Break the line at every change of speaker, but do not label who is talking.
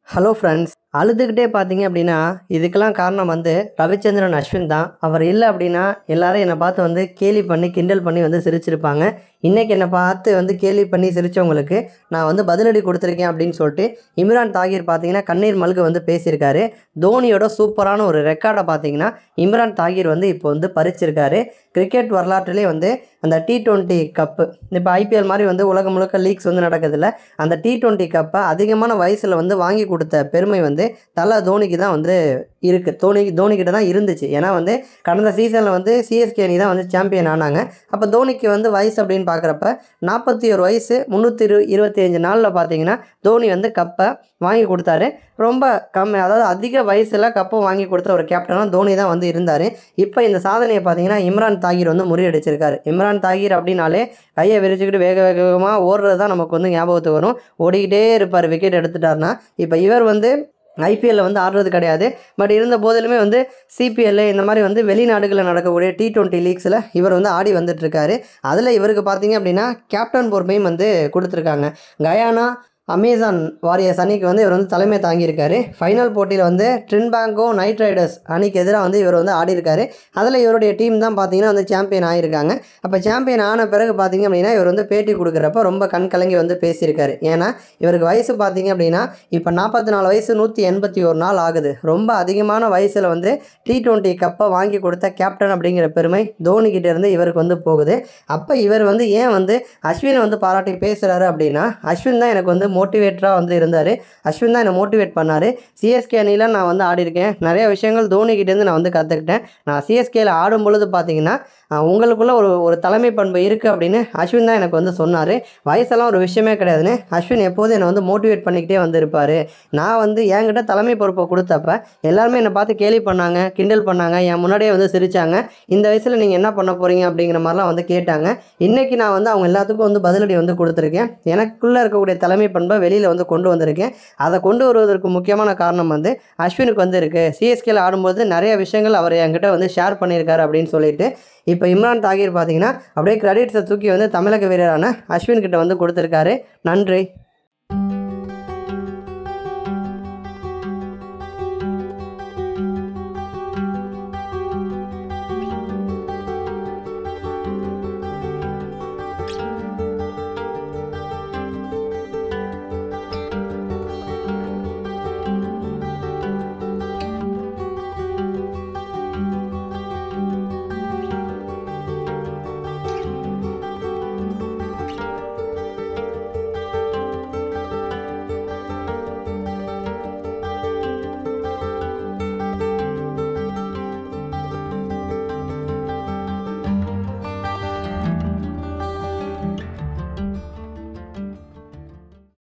hello friends அழுதுகிட்டே பார்த்தீங்க அப்படின்னா இதுக்கெல்லாம் காரணம் வந்து ரவிச்சந்திரன் அஸ்வின் தான் அவர் இல்லை அப்படின்னா எல்லாரும் என்னை பார்த்து வந்து கேலி பண்ணி கிண்டல் பண்ணி வந்து சிரிச்சிருப்பாங்க இன்றைக்கி என்னை பார்த்து வந்து கேலி பண்ணி சிரித்தவங்களுக்கு நான் வந்து பதிலடி கொடுத்துருக்கேன் அப்படின்னு சொல்லிட்டு இம்ரான் தாகிர் பார்த்தீங்கன்னா கண்ணீர் மல்க வந்து பேசியிருக்காரு தோனியோட சூப்பரான ஒரு ரெக்கார்டை பார்த்தீங்கன்னா இம்ரான் தாகிர் வந்து இப்போ வந்து பறிச்சிருக்காரு கிரிக்கெட் வரலாற்றிலே வந்து அந்த டி டுவெண்ட்டி கப்பு இப்போ ஐபிஎல் மாதிரி வந்து உலகம் முழுக்க லீக்ஸ் வந்து நடக்குதுல்ல அந்த டி டுவெண்ட்டி கப்பை அதிகமான வயசில் வந்து வாங்கி கொடுத்த பெருமை வந்து தலை தோனிக்கு தான் வந்து இருக்குது தோனிக்கு தோனிக்கிட்ட தான் இருந்துச்சு ஏன்னா வந்து கடந்த சீசனில் வந்து சிஎஸ்கே அணி தான் வந்து சாம்பியன் ஆனாங்க அப்போ தோனிக்கு வந்து வயசு அப்படின்னு பார்க்குறப்ப நாற்பத்தி ஒரு வயசு முந்நூற்றி இரு இருபத்தி அஞ்சு நாளில் பார்த்தீங்கன்னா தோனி வந்து கப்பை வாங்கி கொடுத்தாரு ரொம்ப கம்மி அதாவது அதிக வயசில் கப்பை வாங்கி கொடுத்த ஒரு கேப்டனாக தோனி தான் வந்து இருந்தார் இப்போ இந்த சாதனையை பார்த்தீங்கன்னா இம்ரான் தாகிர் வந்து முறியடிச்சிருக்காரு இம்ரான் தாகிர் அப்படின்னாலே கையை விரிச்சுக்கிட்டு வேக வேகமாக ஓடுறது தான் நமக்கு வந்து ஞாபகத்துக்கு வரும் ஓடிக்கிட்டே இருப்பார் விக்கெட் எடுத்துட்டாருன்னா இப்போ இவர் வந்து ஐபிஎல்லில் வந்து ஆடுறது கிடையாது பட் இருந்த போதிலுமே வந்து சிபிஎல் இந்த மாதிரி வந்து வெளிநாடுகளில் நடக்கக்கூடிய டி டுவெண்ட்டி லீக்ஸில் இவர் வந்து ஆடி வந்துட்டுருக்காரு அதில் இவருக்கு பார்த்தீங்க அப்படின்னா கேப்டன் பொறுப்பையும் வந்து கொடுத்துருக்காங்க கயானா அமேசான் வாரியர்ஸ் அணிக்கு வந்து இவர் வந்து தலைமை தாங்கியிருக்காரு ஃபைனல் போட்டியில் வந்து ட்ரின்பேங்கோ நைட் ரைடர்ஸ் அணிக்கு எதிராக வந்து இவர் வந்து ஆடியிருக்காரு அதில் இவருடைய டீம் தான் பார்த்தீங்கன்னா வந்து சாம்பியன் ஆகியிருக்காங்க அப்போ சாம்பியன் ஆன பிறகு பார்த்தீங்க அப்படின்னா இவர் வந்து பேட்டி கொடுக்குறப்ப ரொம்ப கண் கலங்கி வந்து பேசியிருக்காரு ஏன்னா இவருக்கு வயசு பார்த்தீங்க அப்படின்னா இப்போ நாற்பத்தி நாலு வயசு நூற்றி எண்பத்தி ஒரு நாள் ஆகுது ரொம்ப அதிகமான வயசில் வந்து டி டுவெண்ட்டி கப்பை வாங்கி கொடுத்த கேப்டன் அப்படிங்கிற பெருமை தோனிக்கிட்ட இருந்து இவருக்கு வந்து போகுது அப்போ இவர் வந்து ஏன் வந்து அஸ்வினை வந்து பாராட்டி பேசுகிறாரு அப்படின்னா அஸ்வின் தான் எனக்கு வந்து மோட்டிவேட்டராக வந்து இருந்தார் அஸ்வின் தான் என்னை மோட்டிவேட் பண்ணார் சிஎஸ்கே அணியில் நான் வந்து ஆடிருக்கேன் நிறைய விஷயங்கள் தோனிக்கிட்டேருந்து நான் வந்து கற்றுக்கிட்டேன் நான் சிஎஸ்கேயில் ஆடும் பொழுது பார்த்தீங்கன்னா அஹ், உங்களுக்குள்ள ஒரு ஒரு தலைமை பண்பு இருக்குது அப்படின்னு அஸ்வின் தான் எனக்கு வந்து சொன்னார் வயசெல்லாம் ஒரு விஷயமே கிடையாதுன்னு அஸ்வின் எப்போதும் என்னை வந்து மோட்டிவேட் பண்ணிக்கிட்டே வந்திருப்பார் நான் வந்து என்கிட்ட தலைமை பொறுப்பை கொடுத்தப்ப எல்லாருமே என்னை பார்த்து கேலி பண்ணாங்க கிண்டல் பண்ணாங்க என் முன்னாடியே வந்து சிரித்தாங்க இந்த வயசில் நீங்கள் என்ன பண்ண போகிறீங்க அப்படிங்கிற மாதிரிலாம் வந்து கேட்டாங்க இன்றைக்கி நான் வந்து அவங்க எல்லாத்துக்கும் வந்து பதிலடி வந்து கொடுத்துருக்கேன் எனக்குள்ளே இருக்கக்கூடிய தலைமை பண்பை வெளியில் வந்து கொண்டு வந்திருக்கேன் அதை கொண்டு வருவதற்கு முக்கியமான காரணம் வந்து அஸ்வினுக்கு வந்து இருக்குது சிஎஸ்கேல ஆடும்போது நிறைய விஷயங்கள் அவர் என்கிட்ட வந்து ஷேர் பண்ணியிருக்காரு அப்படின்னு சொல்லிட்டு இப்போ இம்ரான் தாகிர் பார்த்தீங்கன்னா அப்படியே கிரெடிட்ஸை தூக்கி வந்து தமிழக வீரரான அஸ்வின் கிட்ட வந்து கொடுத்துருக்காரு நன்றி